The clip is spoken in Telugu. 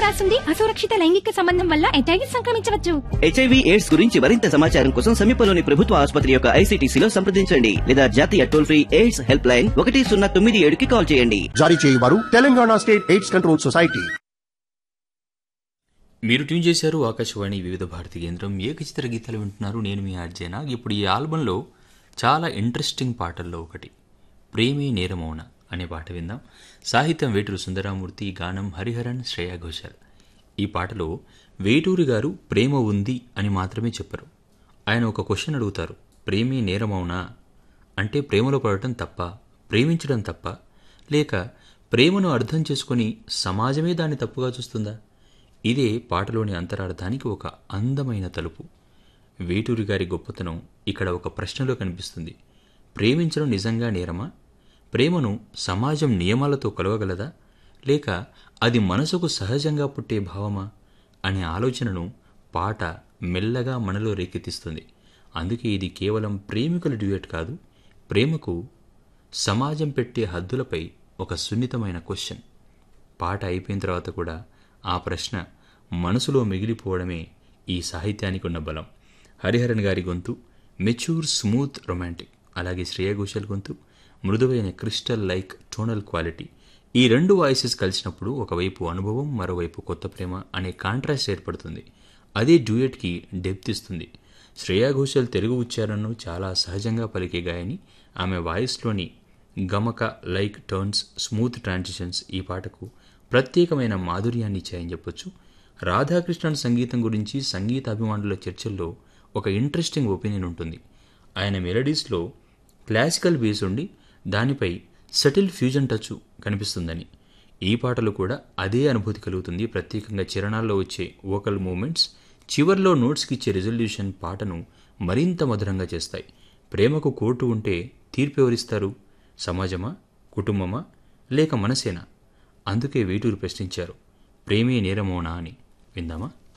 రాసింది అసురక్షిత లైంగిక సంబంధం వల్ల ఎటైటిస్ సంక్రమించవచ్చు హెచ్ఐవి ఎయిడ్స్ గురించి మరింత సమాచారం కోసం సమీపంలోని ప్రభుత్వ ఆసుపత్రి యొక్క ఐసీటీసీలో సంప్రదించండి లేదా జాతీయ toll free AIDS helpline ఒకటి సున్నా తొమ్మిది ఏడుకి కాల్ చేయండి జారీ చేయవారు Telangana state AIDS control society మీరు ట్యూన్ చేశారు ఆకాశవాణి వివిధ భారతి కేంద్రం ఏకచిత్ర గీతాలు వింటున్నారు నేను మీ ఆర్జేనా ఇప్పుడు ఈ ఆల్బంలో చాలా ఇంట్రెస్టింగ్ పాటల్లో ఒకటి ప్రేమే నేరమౌన అనే పాట విందాం సాహిత్యం వేటూరు సుందరామూర్తి గానం హరిహరన్ శ్రేయా ఘోషాల్ ఈ పాటలో వేటూరి గారు ప్రేమ ఉంది అని మాత్రమే చెప్పరు ఆయన ఒక క్వశ్చన్ అడుగుతారు ప్రేమే నేరమౌనా అంటే ప్రేమలో పడటం తప్ప ప్రేమించడం తప్ప లేక ప్రేమను అర్థం చేసుకొని సమాజమే దాన్ని తప్పుగా చూస్తుందా ఇదే పాటలోని అంతరార్థానికి ఒక అందమైన తలుపు వేటూరి గారి గొప్పతనం ఇక్కడ ఒక ప్రశ్నలో కనిపిస్తుంది ప్రేమించడం నిజంగా నేరమా ప్రేమను సమాజం నియమాలతో కొలవగలదా లేక అది మనసుకు సహజంగా పుట్టే భావమా అనే ఆలోచనను పాట మెల్లగా మనలో రేకెత్తిస్తుంది అందుకే ఇది కేవలం ప్రేమికుల డ్యూయట్ కాదు ప్రేమకు సమాజం పెట్టే హద్దులపై ఒక సున్నితమైన క్వశ్చన్ పాట అయిపోయిన తర్వాత కూడా ఆ ప్రశ్న మనసులో మిగిలిపోవడమే ఈ సాహిత్యానికి ఉన్న బలం హరిహరన్ గారి గొంతు మెచ్యూర్ స్మూత్ రొమాంటిక్ అలాగే శ్రేయ ఘోషల్ గొంతు మృదువైన క్రిస్టల్ లైక్ టోనల్ క్వాలిటీ ఈ రెండు వాయిసెస్ కలిసినప్పుడు ఒకవైపు అనుభవం మరోవైపు కొత్త ప్రేమ అనే కాంట్రాస్ట్ ఏర్పడుతుంది అదే డ్యూయట్కి డెప్త్ ఇస్తుంది శ్రేయా ఘోషల్ తెలుగు ఉచ్చారణను చాలా సహజంగా పలికే గాయని ఆమె వాయిస్లోని గమక లైక్ టర్న్స్ స్మూత్ ట్రాన్సిషన్స్ ఈ పాటకు ప్రత్యేకమైన మాధుర్యాన్ని ఇచ్చాయని చెప్పొచ్చు రాధాకృష్ణన్ సంగీతం గురించి సంగీత అభిమానుల చర్చల్లో ఒక ఇంట్రెస్టింగ్ ఒపీనియన్ ఉంటుంది ఆయన మెలడీస్లో క్లాసికల్ బేస్ ఉండి దానిపై సటిల్ ఫ్యూజన్ టచ్ కనిపిస్తుందని ఈ పాటలు కూడా అదే అనుభూతి కలుగుతుంది ప్రత్యేకంగా చరణాల్లో వచ్చే వోకల్ మూమెంట్స్ చివర్లో నోట్స్కి ఇచ్చే రెజల్యూషన్ పాటను మరింత మధురంగా చేస్తాయి ప్రేమకు కోర్టు ఉంటే తీర్పు ఎవరిస్తారు సమాజమా కుటుంబమా లేక మనసేనా అందుకే వేటూరు ప్రశ్నించారు ప్రేమే నేరమోనా అని విందామా